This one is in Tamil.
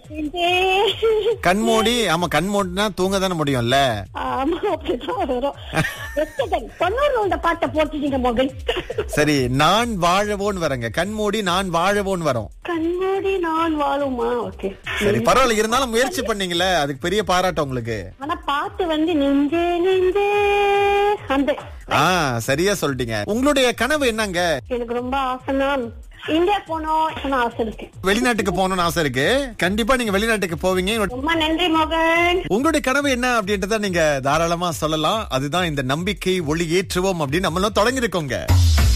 நெஞ்சே. கண்மூடி ஆமா கண்மூடினா தூங்க தானே முடியும்ல ஆமா அப்படிதான் வரும் எத்தனை தொண்ணூறு உள்ள பாட்டை போட்டுட்டீங்க மகன் சரி நான் வாழவோன்னு வரேங்க கண்மூடி நான் வாழவோன்னு வரும் கண்மூடி நான் வாழுமா ஓகே சரி பரவாயில்ல இருந்தாலும் முயற்சி பண்ணீங்களே அதுக்கு பெரிய பாராட்டம் உங்களுக்கு ஆனா பாட்டு வந்து நெஞ்சே நெஞ்சே அந்த ஆ சரியா சொல்லிட்டீங்க உங்களுடைய கனவு என்னங்க எனக்கு ரொம்ப ஆசைனா இந்தியா போனோம் ஆசை இருக்கு வெளிநாட்டுக்கு போகணும்னு ஆசை இருக்கு கண்டிப்பா நீங்க வெளிநாட்டுக்கு போவீங்க ரொம்ப நன்றி மகன் உங்களுடைய கனவு என்ன அப்படின்றத நீங்க தாராளமா சொல்லலாம் அதுதான் இந்த நம்பிக்கை ஒளி ஏற்றுவோம் அப்படின்னு நம்மளும் தொடங்கி இருக்கோங்க